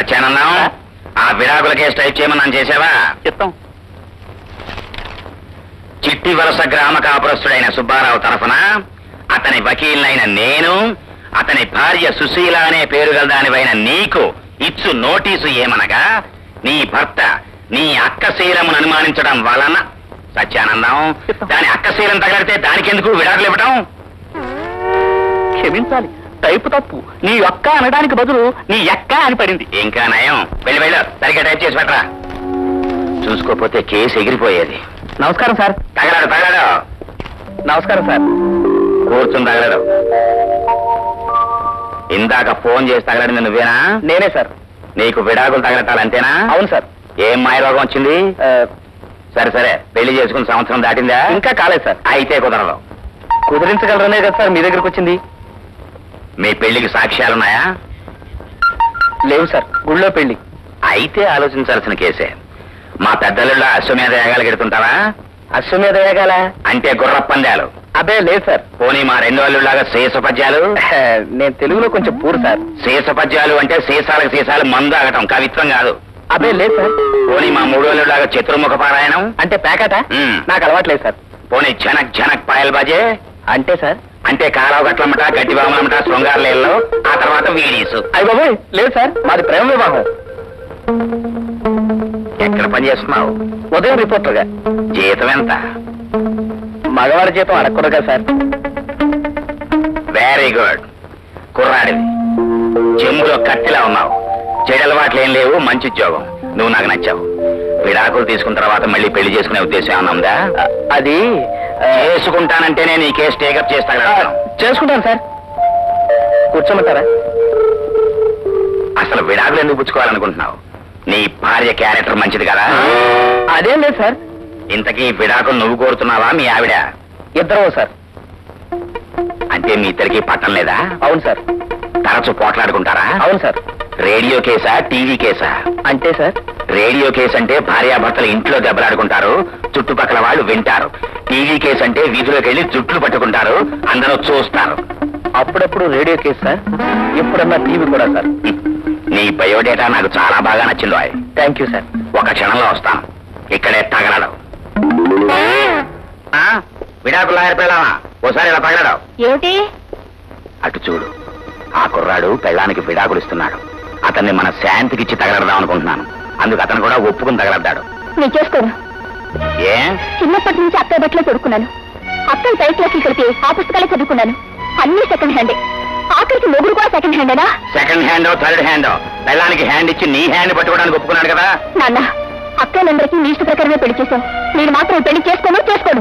సత్యానందం ఆ విడాకుల case type చేయమని చేసావా చెప్తాం చిట్టి వలస గ్రామ కాపురస్తుడైన సుబ్బారావు తరఫున అతని వకీలైన నేను అతని భార్య సుశీల అనే పేరు గల దానివైన నీకు ఇచ్చు నోటీసు ఏమనగా నీ భర్త నీ అక్కశీలమును అనుమానించడం వలన సత్యానందం దాని అక్కశీలం తగలితే దానికెందుకు విడాకులు ఇవ్వటం క్షమించాలి టైపు తప్పు నీ యొక్క అనడానికి బదులు నీ ఎక్క అని పడింది ఇంకా నయం వెళ్ళి వెళ్ళు సరిగ్గా టైప్ చేసి పెట్టరా చూసుకోపోతే కేసు ఎగిరిపోయేది నమస్కారం సార్ తగలడు తగలడు నమస్కారం సార్ కూర్చుని తగలడు ఇందాక ఫోన్ చేసి తగలడింది నువ్వేనా నేనే సార్ నీకు విడాకులు తగలటాలంతేనా అవును సార్ ఏం మాయరోగం వచ్చింది సరే సరే పెళ్లి చేసుకుని సంవత్సరం దాటిందా ఇంకా కాలేదు సార్ అయితే కుదరదు కుదిరించగలరనే కదా సార్ మీ దగ్గరకు వచ్చింది మీ పెళ్లికి సాక్ష్యాలున్నాయా లేవు సార్ గుళ్ళో పెళ్లి అయితే ఆలోచించాల్సిన కేసే మా పెద్దలు అశ్వమేధ యాగాలు గెడుతుంటావా అశ్వమేధ వేగాల అంటే గుర్ర పందాలు అదే లేదు సార్ పోనీ మా రెండు వాళ్ళలాగా శేష పద్యాలు నేను తెలుగులో కొంచెం పూర్ సార్ శేష పద్యాలు అంటే సీసాలకు సీసాలు మందు ఆగటం కవిత్వం కాదు అదే లేదు సార్ పోనీ మా మూడు వాళ్ళలాగా చతుర్ముఖ పారాయణం అంటే ప్యాకెట మ్మ్. నాకు అలవాట్లేదు సార్ పోనీ జనక్ జనక్ పాయల్ బాజే అంటే సార్ అంటే కారావు గట్లమ్మట గడ్డి బామలమ్మట శృంగారలేళ్ళు ఆ తర్వాత వీడీసు అయ్య బాబోయ్ లేదు సార్ మాది ప్రేమ వివాహం ఎక్కడ పని చేస్తున్నావు ఉదయం రిపోర్టర్ గా జీతం ఎంత మగవాడి జీతం అడగకూడదుగా సార్ వెరీ గుడ్ కుర్రాడివి చెంబులో కత్తిలా ఉన్నావు చెడలవాట్లు ఏం లేవు మంచి ఉద్యోగం నువ్వు నాకు నచ్చావు విడాకులు తీసుకున్న తర్వాత మళ్ళీ పెళ్లి చేసుకునే ఉద్దేశం ఏమన్నా ఉందా అది ఆ, చేసుకుంటానంటేనే నీ కేసు టేకప్ చేస్తా చేసుకుంటాను సార్ కూర్చోమంటారా అసలు విడాకులు ఎందుకు పుచ్చుకోవాలనుకుంటున్నావు నీ భార్య క్యారెక్టర్ మంచిది కదా అదేం లేదు సార్ ఇంతకీ విడాకులు నువ్వు కోరుతున్నావా మీ ఆవిడ ఇద్దరు సార్ అంటే మీ ఇద్దరికి పట్టం లేదా అవును సార్ తరచు పోట్లాడుకుంటారా అవును సార్ రేడియో కేసా టీవీ కేసా అంటే సార్ రేడియో కేసు అంటే భార్యాభర్తలు ఇంట్లో దెబ్బలాడుకుంటారు చుట్టుపక్కల వాళ్ళు వింటారు టీవీ కేసు అంటే వీధిలోకి వెళ్ళి జుట్లు పట్టుకుంటారు అందరూ చూస్తారు అప్పుడప్పుడు రేడియో కేసు సార్ ఎప్పుడన్నా టీవీ కూడా సార్ నీ బయోడేటా నాకు చాలా బాగా నచ్చింది రాయ్ థ్యాంక్ యూ సార్ ఒక క్షణంలో వస్తాను ఇక్కడే తగలడు ఆ, విడాకులు లాయర్ పెళ్ళామా ఓసారి ఇలా తగలడు ఏమిటి అటు చూడు ఆ కుర్రాడు పెళ్ళానికి విడాకులు ఇస్తున్నాడు అతన్ని మన శాంతికి ఇచ్చి తగలడదాం అనుకుంటున్నాను అందుకు అతను కూడా ఒప్పుకుని తగలడ్డాడు నేను చేసుకోను ఏ చిన్నప్పటి నుంచి అక్కయ్య బట్టలే కొడుకున్నాను అక్కయ్య పై క్లాసులు కలిపి ఆ పుస్తకాలే చదువుకున్నాను అన్ని సెకండ్ హ్యాండే ఆఖరికి మొగుడు కూడా సెకండ్ హ్యాండేనా సెకండ్ హ్యాండ్ థర్డ్ హ్యాండ్ పెళ్ళానికి హ్యాండ్ ఇచ్చి నీ హ్యాండ్ పట్టుకోవడానికి ఒప్పుకున్నాడు కదా నాన్న అక్కలందరికీ మీ ఇష్ట ప్రకారమే పెళ్లి చేశాం నేను మాత్రం పెళ్లి చేసుకోను చేసుకోను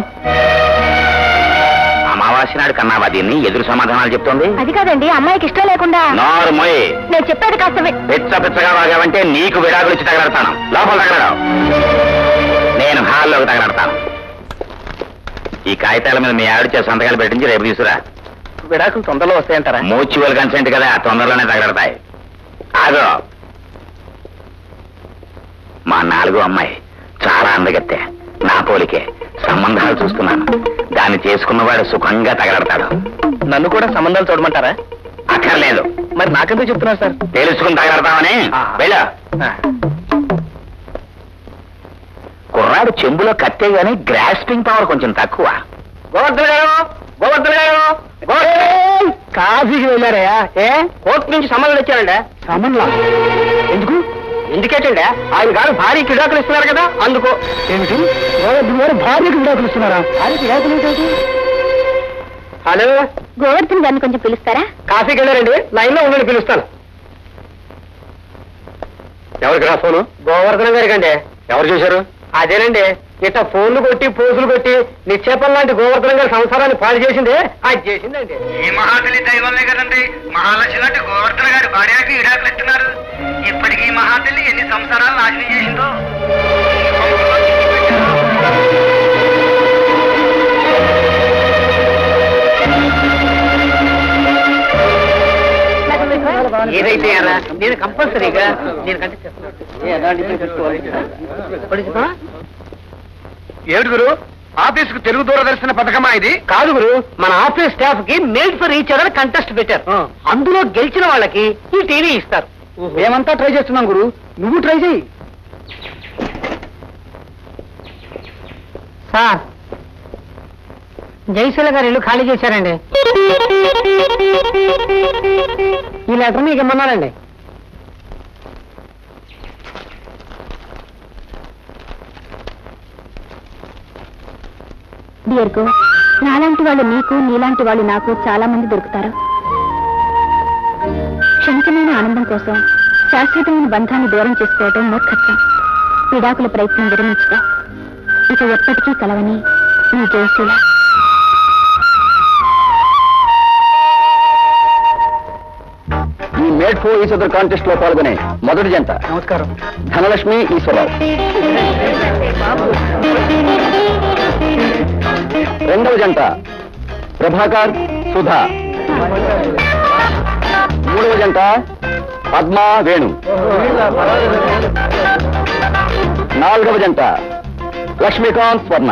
అమావాస్య నాడు కన్నావా దీన్ని ఎదురు సమాధానాలు చెప్తోంది అది కాదండి అమ్మాయికి ఇష్టం లేకుండా నోరు మొయ్ నేను చెప్పేది కాస్త వి- పిచ్చ పిచ్చగా వాగావంటే నీకు విడాకులు ఇచ్చి తగలడతాను లోపల తగలడు నేను హాల్లోకి తగలడతాను ఈ కాగితాల మీద మీ ఆవిడ చేసి సంతకాలు పెట్టించి రేపు తీసుకురా విడాకులు తొందరలో వస్తాయంటారా మ్యూచువల్ కన్సెంట్ కదా తొందరలోనే తగలడతాయి ఆగో మా నాలుగో అమ్మాయి చాలా అందగత్తె నా పోలికే సంబంధాలు చూస్తున్నాను దాన్ని చేసుకున్నవాడు సుఖంగా తగలడతాడు నన్ను కూడా సంబంధాలు చూడమంటారా అక్కర్లేదు మరి నాకెందుకు చెప్తున్నారు సార్ తెలుసుకుని తగలడతామని ఆ. వెళ్ళు కుర్రాడు చెంబులో కత్తే గాని గ్రాస్పింగ్ పవర్ కొంచెం తక్కువ గోవర్ధన్ గారు గోవర్ధన్ గారు గోవర్ధన్ కాశీకి వెళ్ళారయ్యా ఏ కోర్టు నుంచి సమన్లు వచ్చారండి సమన్లా ఎందుకు ఎందుకేటండి ఆయన గారు భార్యకి విడాకులు ఇస్తున్నారు కదా అందుకు ఏమిటి గోవర్ధన్ గారు భార్యకి విడాకులు ఇస్తున్నారా భార్యకి విడాకులు ఏంటి హలో గోవర్ధన్ గారిని కొంచెం పిలుస్తారా కాశీకి వెళ్ళారండి లైన్ లో ఉండండి పిలుస్తాను ఎవరికి రా ఫోను గోవర్ధనం గారికి అండి ఎవరు చూశారు అదేనండి ఇట్లా ఫోన్లు కొట్టి పోజులు కొట్టి నిక్షేపం లాంటి గోవర్ధనం గారి సంసారాన్ని పాడు చేసింది అది చేసిందండి ఈ మహాతల్లి దైవమే కదండి మహాలక్ష్మి లాంటి గోవర్ధన గారి భార్యకి విడాకులు ఇస్తున్నారు ఇప్పటికీ ఈ మహాతల్లి ఎన్ని సంసారాలు నాశనం చేసిందో ఏదైతే అలా నేను కంపల్సరీగా నేను ఏడు గురు ఆఫీస్ కు తెలుగు దూరదర్శన పథకమా ఇది కాదు గురు మన ఆఫీస్ స్టాఫ్ కి made for each other contest పెట్టారు అందులో గెలిచిన వాళ్ళకి ఈ టీవీ ఇస్తారు మేమంతా ట్రై చేస్తున్నాం గురు నువ్వు ట్రై చేయి సార్ జయశీల గారు ఇల్లు ఖాళీ చేశారండి ఈ లెటర్ మీకు ఇమ్మన్నారండి డియర్గో నాలాంటి వాళ్ళు నీకు నీలాంటి వాళ్ళు నాకు చాలా మంది దొరుకుతారు క్షణికమైన ఆనందం కోసం శాశ్వతమైన బంధాన్ని దూరం చేసుకోవడం మూర్ఖత్వం విడాకుల ప్రయత్నం విరమించుకో ఇక ఎప్పటికీ కలవని నీ జయశీల ఈ made for each other contest లో పాల్గొనే మొదటి జంట నమస్కారం ధనలక్ష్మి ఈశ్వరరావు రెండవ జంట ప్రభాకర్ సుధా మూడవ జంట పద్మ వేణు నాలుగవ జంట లక్ష్మీకాంత్ స్వర్ణ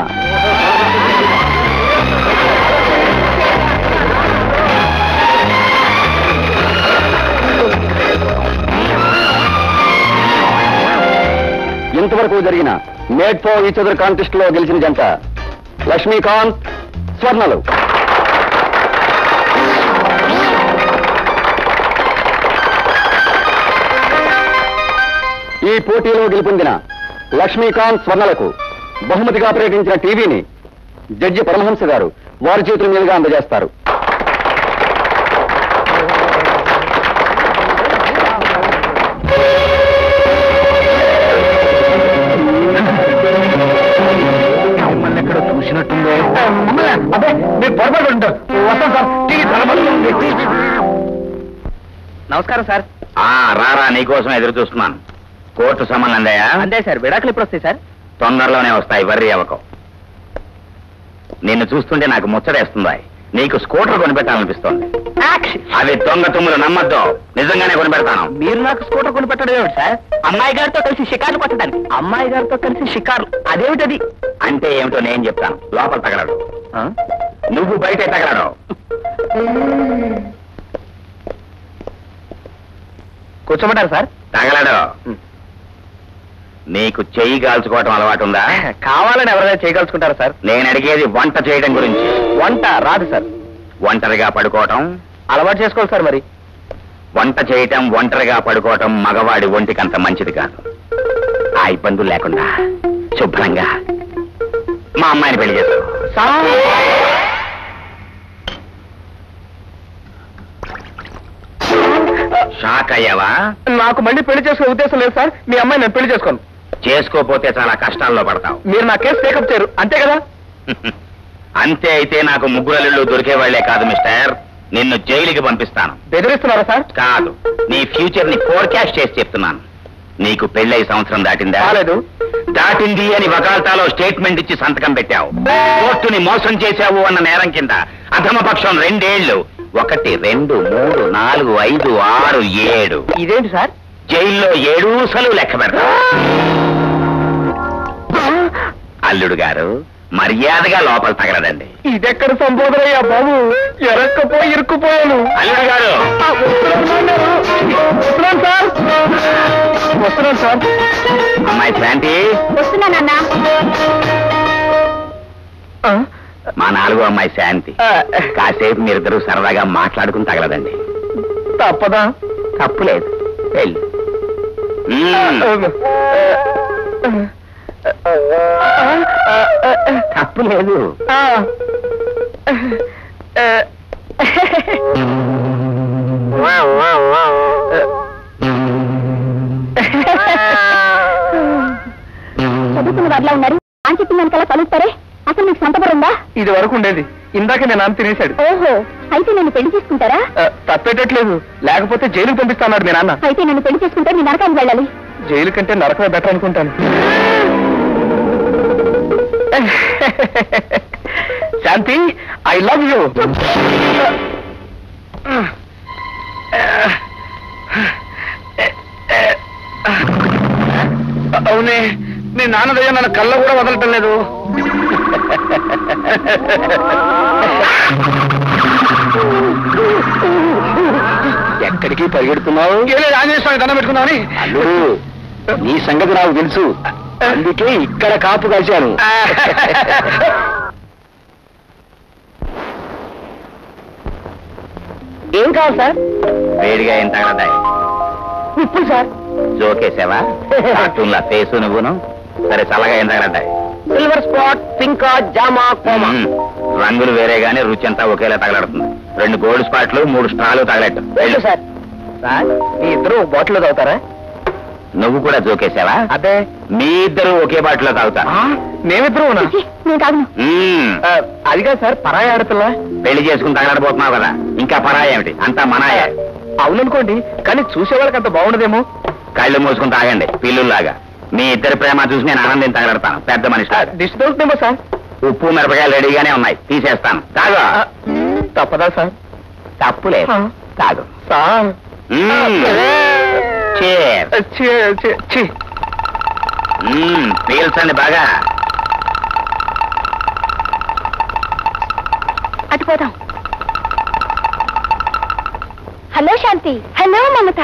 ఇంతవరకు జరిగిన made for each other contest లో గెలిచిన జంట లక్ష్మీకాంత్ స్వర్ణలు ఈ పోటీలో గెలుపొందిన లక్ష్మీకాంత్ స్వర్ణలకు బహుమతిగా ప్రకటించిన టీవీని జడ్జి పరమహంస గారు వారి చేతుల మీదుగా అందజేస్తారు మిమ్మల్ని ఎక్కడో చూసినట్టుందే అదే మీరు పొరపాటు ఉంటారు వస్తాం సార్ టీవీ నమస్కారం సార్ ఆ రారా నీకోసం ఎదురు చూస్తున్నాను కోర్టు సమన్లు అందాయా అంతే సార్ విడాకులు ఎప్పుడు వస్తాయి సార్ తొందరలోనే వస్తాయి వర్రి అవ్వకం నిన్ను చూస్తుంటే నాకు ముచ్చటేస్తుంది నీకు స్కూటర్ కొనిపెట్టాలనిపిస్తోంది అవి దొంగ తుమ్ములు నమ్మద్దు నిజంగానే కొనిపెడతాను మీరు నాకు స్కూటర్ కొని పెట్టడం ఏమిటి సార్ అమ్మాయి గారితో కలిసి షికార్లు పట్టడానికి అమ్మాయి గారితో కలిసి షికార్లు అదేమిటది అంటే ఏమిటో నేను చెప్తాను లోపల తగలడు నువ్వు బయటే తగలడు కూర్చోమంటారు సార్ తగలడు నీకు చెయ్యి కాల్చుకోవటం అలవాటు ఉందా కావాలని ఎవరైనా చేయగలుచుకుంటారా సార్ నేను అడిగేది వంట చేయడం గురించి వంట రాదు సార్ ఒంటరిగా పడుకోవటం అలవాటు చేసుకోవాలి సార్ మరి వంట చేయటం ఒంటరిగా పడుకోవటం మగవాడి ఒంటికంత మంచిది కాదు ఆ ఇబ్బందులు లేకుండా శుభ్రంగా మా అమ్మాయిని పెళ్లి చేసుకో షాక్ అయ్యావా నాకు మళ్ళీ పెళ్లి చేసుకునే ఉద్దేశం లేదు సార్ మీ అమ్మాయి నేను పెళ్లి చేసుకోను చేసుకోపోతే చాలా కష్టాల్లో పడతావు మీరు నా కేసు టేకప్ చేయరు అంతే కదా అంతే అయితే నాకు ముగ్గురల్లు దొరికేవాళ్లే కాదు మిస్టర్ నిన్ను జైలుకి పంపిస్తాను బెదిరిస్తున్నారా సార్ కాదు నీ ఫ్యూచర్ ని ఫోర్కాస్ట్ చేసి చెప్తున్నాను నీకు పెళ్ళై సంవత్సరం దాటిందా కాలేదు దాటింది అని వకాల్తాలో స్టేట్మెంట్ ఇచ్చి సంతకం పెట్టావు కోర్టుని మోసం చేశావు అన్న నేరం కింద అధమపక్షం రెండేళ్లు ఒకటి రెండు మూడు నాలుగు ఐదు ఆరు ఏడు ఇదేంటి సార్ జైల్లో ఏడూసలు లెక్క పెడతా అల్లుడు గారు మర్యాదగా లోపల తగలదండి ఇదెక్కడ సంబోధనయ్యా బాబు ఎరక్కపోయి ఇరుక్కుపోయాను అల్లుడు గారు ఆ, వస్తున్నాను నాన్నారు. వస్తున్నాను సార్ వస్తున్నాను సార్ అమ్మాయి శాంతి వస్తున్నానన్నా ఆ, మా నాలుగో అమ్మాయి శాంతి ఆ, కాసేపు మీరిద్దరూ సరదాగా మాట్లాడుకుని తగలదండి తప్పదా తప్పులేదు వెళ్ళు. మ్మ్. తప్పు లేదు ఆ. చదువుకున్న వారిలా ఉన్నారు అని చెప్పిన వెనకాల కలుగుతారే అసలు మీకు సంతపరం ఉందా ఇది వరకు ఉండేది ఇందాక నేను నాన్న తినేశాడు ఓహో అయితే నన్ను పెళ్లి చేసుకుంటారా ఆ, తప్పేటట్లేదు లేకపోతే జైలుకి పంపిస్తాన్నాడు మీ నాన్న అయితే నన్ను పెళ్లి చేసుకుంటే మీ నరకానికి వెళ్ళాలి జైలు కంటే నరకమే బెటర్ అనుకుంటాను శాంతి ఐ లవ్ యూ అవునే నీ నాన్నదయ్య నన్ను కళ్ళ కూడా వదలటం లేదు ఎక్కడికి పరిగెడుతున్నావు ఆంజనేయ స్వామి దండం పెట్టుకున్నావని అల్లుడు నీ సంగతి నాకు తెలుసు అందుకే ఇక్కడ కాపు కాశాను ఏం కావాలి సార్ వేడిగా ఏం తగలదాయి ఇప్పుడు సార్ జోకేసావా కార్టూన్ల ఫేసు నువ్వును సరే చల్లగా ఏం తగలదాయి సిల్వర్ స్పాట్ పింకా జామా కోమా మ్మ్. రంగులు వేరే గానీ రుచి అంతా ఒకేలా తగలడుతుంది రెండు గోల్డ్ స్పాట్లు మూడు స్ట్రాలు తగలట్టు వెళ్ళు సార్ సార్ మీ ఇద్దరు బాటిల్ తాగుతారా నువ్వు కూడా జోకేసావా అదే మీ ఇద్దరు ఒకే బాటిలో తాగుతా మేమిద్దరు ఛీ, నేను తాగను మ్మ్. అది కాదు సార్ పరాయి ఆడపిల్ల పెళ్లి చేసుకుని తగలడిపోతున్నావు కదా ఇంకా పరాయి ఏమిటి అంతా మనాయే అవుననుకోండి కానీ చూసే వాళ్ళకి అంత బాగుండదేమో కళ్ళు మూసుకుని తాగండి పిల్లుల్లాగా మీ ఇద్దరి ప్రేమ చూసి నేను ఆనందం తగలడతాను పెద్ద మనిషి దిష్టి దొరుకుతుందేమో సార్ ఉప్పు మిరపకాయలు రెడీగానే ఉన్నాయి తీసేస్తాను తాగు ఆ, తప్పదా సార్ తప్పులేదు ఆ. తాగు సార్ మ్మ్. Cheers. ఛీ, ఛీ, ఛీ. మ్మ్. పీల్చండి బాగా అటు పోదాం హలో శాంతి హలో మమత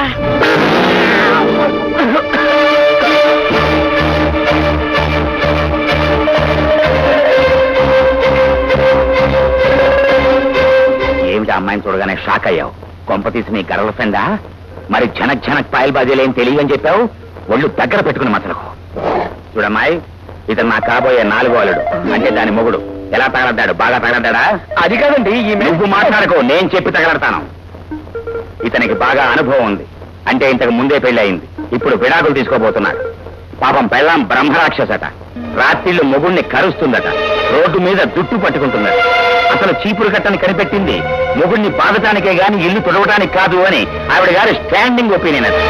ఏమిటి ఆ అమ్మాయిని చూడగానే షాక్ అయ్యావు కొంప తీసి నీ గర్ల్ ఫ్రెండా మరి జనక్ జనక్ పాయల్ బాజీలు ఏం తెలియని చెప్పావు ఒళ్ళు దగ్గర పెట్టుకుని మసలకు చూడమ్మాయి ఇతను నా కాబోయే నాలుగో అల్లుడు అంటే దాని మొగుడు ఎలా తగలడ్డాడు బాగా తగలడ్డాడా అది కాదండి ఈ నువ్వు మాట్లాడకు నేను చెప్పి తగలడతాను ఇతనికి బాగా అనుభవం ఉంది అంటే ఇంతకు ముందే పెళ్లి అయింది ఇప్పుడు విడాకులు తీసుకోబోతున్నాడు పాపం పెళ్ళాం బ్రహ్మరాక్షసట రాత్రిళ్ళు మొగుణ్ణి కరుస్తుందట రోడ్డు మీద జుట్టు పట్టుకుంటుందట అసలు చీపురు కట్టని కనిపెట్టింది మొగుణ్ణి బాధటానికే గాని ఇల్లు తొడవటానికి కాదు అని ఆవిడ గారి స్టాండింగ్ ఒపీనియన్ అది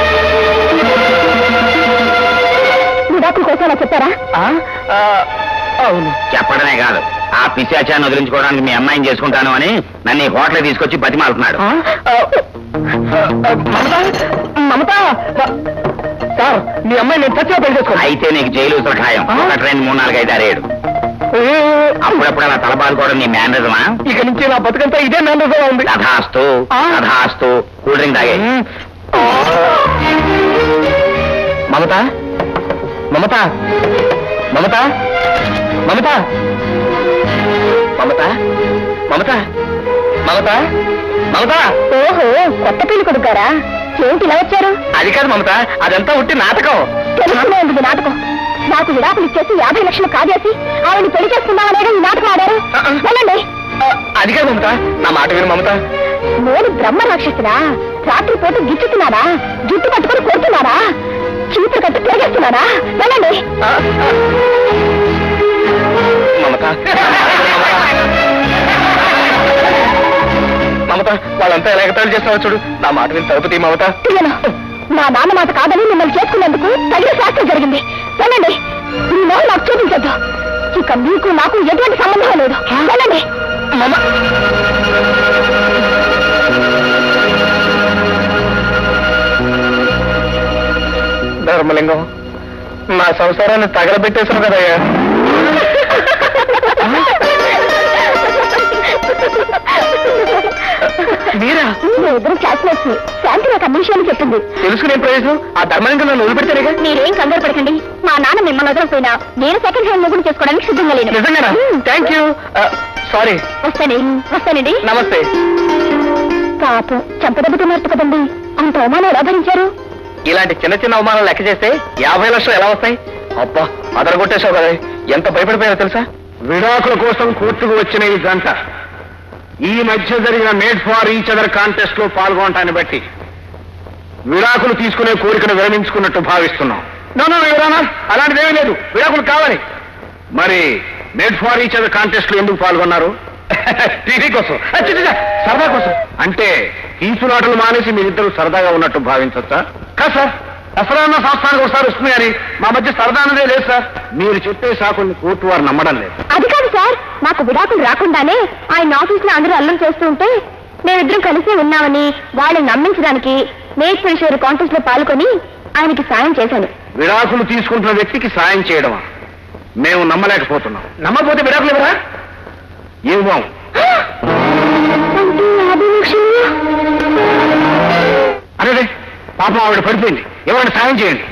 విడాకుల కోసం అలా చెప్పారా ఆ, ఆ, అవును చెప్పడమే కాదు ఆ పిశాచాన్ని వదిలించుకోవడానికి మీ అమ్మాయిని చేసుకుంటాను అని నన్ను ఈ హోటల్ తీసుకొచ్చి బతిమాలుతున్నాడు ఆ, ఆ, ఆ, మమత మమత మ- సార్ మీ అమ్మాయి నేను చచ్చిగా పెళ్లి చేసుకోవాలి అయితే నీకు జైలు ఉసలు ఖాయం ఒకటి రెండు మూడు నాలుగు ఐదు ఆరు ఏడు అప్పుడప్పుడు అలా తలబాదుకోవడం నీ మేనరిజమా ఇక నుంచి నా బతుకంతా ఇదే మేనర్గా ఉంది కథాస్తు ఆ? కథాస్తు కూల్ డ్రింక్ తాగే మ్మ్. మమత మమత మమత మమత మమత మమత మమత మమత ఓహో కొత్త పెళ్లి కొడుకారా ఏంటి ఇలా వచ్చారు అది కాదు మమత అదంతా ఉట్టి నాటకం తెలుసుకునే ఉంది నాటకం నాకు విడాకులు ఇచ్చేసి యాభై లక్షలు కాజేసి ఆవిడ పెళ్లి చేసుకుందామనేగా ఈ నాటకం ఆడారు వెళ్ళండి ఆ, అది కాదు మమత నా మాట విను మమత నేను బ్రహ్మ రాక్షసునా రాత్రి పూట గిచ్చుతున్నారా జుట్టు పట్టుకుని కొడుతున్నారా చీపురు కట్టు తిరిగేస్తున్నారా వెళ్ళండి ఆ, ఆ. మమత మమత వాళ్ళంతా ఎలా ఎగతాళి చేస్తావో చూడు నా మాట విని తలుపుతీ మమత తీయను నా నాన్న మాట కాదని మిమ్మల్ని చేసుకున్నందుకు తగిన శాస్త్రం జరిగింది వెళ్ళండి మీ మొహం నాకు చూపించద్దు ఇక మీకు నాకు ఎటువంటి సంబంధం లేదు వెళ్ళండి మమ ధర్మలింగం నా సంసారాన్ని తగలబెట్టేశావు కదయ్యా మీరా ఇద్దరు క్లాస్మేట్స్ శాంతి నాకు అన్ని విషయాలు చెప్పింది తెలుసుకునే ప్రయోజనం ఆ ధర్మలింగం నన్ను వదిలిపెడతారుగా మీరేం కంగారు పడకండి మా నాన్న మిమ్మల్ని వదలకపోయినా నేను సెకండ్ హ్యాండ్ మొగుడు చేసుకోవడానికి సిద్ధంగా లేను నిజంగానా థ్యాంక్ యూ సారీ వస్తాను వస్తానండి నమస్తే పాపం చంపదెబ్బతున్నట్టు కదండి అంత అవమానం ఎలా భరించారు ఇలాంటి చిన్న చిన్న అవమానాలు లెక్క చేస్తే యాభై లక్షలు ఎలా వస్తాయి అబ్బా అదరగొట్టేశావు కదా ఎంత భయపడిపోయావో తెలుసా విడాకుల కోసం కోర్టుకు వచ్చిన ఈ గంట ఈ మధ్య జరిగిన made for each other contest లో పాల్గొనటాన్ని బట్టి విడాకులు తీసుకునే కోరికను విరమించుకున్నట్టు భావిస్తున్నాం నో నో యువరానా అలాంటిదేమీ లేదు విడాకులు కావాలి మరి made for each other contest లో ఎందుకు పాల్గొన్నారు టీవీ కోసం అచ్చ, అచ్చ, అచ్చ, సరదా కోసం అంటే ఈసులాటలు మానేసి మీరిద్దరు సరదాగా ఉన్నట్టు భావించవచ్చా కాదు సార్ దసరా అన్న సంవత్సరానికి ఒకసారి వస్తుంది కానీ మా మధ్య సరదా అన్నదే లేదు సార్ మీరు చెప్పే సాకుల్ని కోర్టు వారు నమ్మడం లేదు అది కాదు సార్ నాకు విడాకులు రాకుండానే ఆయన ఆఫీస్ లో అందరూ అల్లం చేస్తూ ఉంటే మేమిద్దరం కలిసి ఉన్నామని వాళ్ళని నమ్మించడానికి మేట్ ఫినిషర్ కాంటెస్ట్ లో పాల్గొని ఆయనకి సాయం చేశాను విడాకులు తీసుకుంటున్న వ్యక్తికి సాయం చేయడమా మేము నమ్మలేకపోతున్నాం నమ్మపోతే విడాకులు ఇవ్వరా ఇవ్వం అంటే యాభై లక్షలు పాపం ఆవిడ పడిపోయింది ఎవరైనా సాయం చేయండి